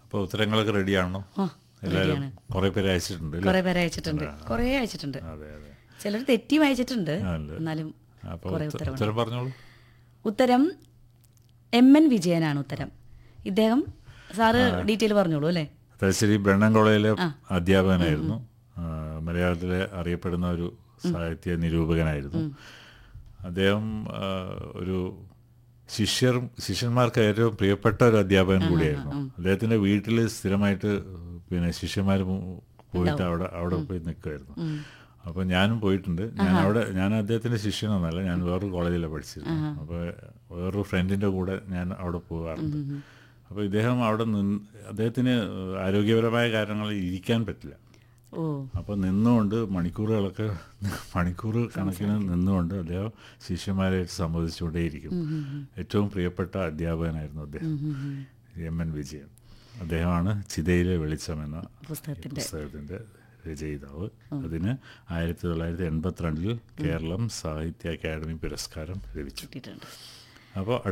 അപ്പോൾ ഉത്തരങ്ങളൊക്കെ റെഡിയാണോ ആ എല്ലാവരും റെഡിയാണ് കുറേ പേര് അയച്ചിട്ടുണ്ട് അല്ലേ? കുറെ പേര് അയച്ചിട്ടുണ്ട് കുറെ അയച്ചിട്ടുണ്ട് അതെ അതെ ചിലർ തെറ്റി വായിച്ചിട്ടുണ്ട് ആ, ഉണ്ട്. എന്നാലും അപ്പോൾ കുറെ ഉത്ത- ഉത്തരവുണ്ട് ഉത്തരം പറഞ്ഞോളൂ ഉത്തരം എം എൻ വിജയനാണ് ഉത്തരം ഇദ്ദേഹം സാറ് ഡീറ്റെയിൽ പറഞ്ഞോളൂ അല്ലേ തലശ്ശേരി ബ്രണ്ണൻ കോളേജിലെ അധ്യാപകനായിരുന്നു ആ, മലയാളത്തിലെ അറിയപ്പെടുന്ന ഒരു സാഹിത്യ നിരൂപകനായിരുന്നു അദ്ദേഹം ആ, ഒരു ശിഷ്യർ ശിഷ്യന്മാർക്ക് ഏറ്റവും പ്രിയപ്പെട്ട ഒരു അധ്യാപകൻ കൂടിയായിരുന്നു അദ്ദേഹത്തിന്റെ വീട്ടിൽ സ്ഥിരമായിട്ട് പിന്നെ ശിഷ്യന്മാർ പോയിട്ട് അവിടെ അവിടെ പോയി നിൽക്കുമായിരുന്നു അപ്പോൾ ഞാനും പോയിട്ടുണ്ട് ഞാൻ അവിടെ ഞാൻ അദ്ദേഹത്തിന്റെ ശിഷ്യനൊന്നല്ല ഞാൻ വേറൊരു കോളേജിലാണ് പഠിച്ചിരുന്നത് അപ്പോൾ വേറൊരു ഫ്രണ്ടിന്റെ കൂടെ ഞാൻ അവിടെ പോകാറുണ്ട് അപ്പോൾ ഇദ്ദേഹം അവിടെ നിന്ന് അദ്ദേഹത്തിന് ആരോഗ്യപരമായ കാരണങ്ങളിൽ ഇരിക്കാൻ പറ്റില്ല ഓ അപ്പോൾ നിന്നുകൊണ്ട് മണിക്കൂറുകളൊക്കെ മണിക്കൂർ കണക്കിന് നിന്നുകൊണ്ട് അദ്ദേഹം ശിഷ്യന്മാരായിട്ട് സംവദിച്ചുകൊണ്ടേയിരിക്കും ഏറ്റവും പ്രിയപ്പെട്ട അധ്യാപകനായിരുന്നു അദ്ദേഹം എം എൻ വിജയൻ അദ്ദേഹമാണ് ചിതയിലെ വെളിച്ചം എന്ന പുസ്തകത്തിന്റെ പുസ്തകത്തിന്റെ രചയിതാവ് അതിന് ആയിരത്തി തൊള്ളായിരത്തി എൺപത്തിരണ്ടിൽ കേരളം സാഹിത്യ അക്കാദമി പുരസ്കാരം ലഭിച്ചു കിട്ടിയിട്ടുണ്ട് അപ്പോൾ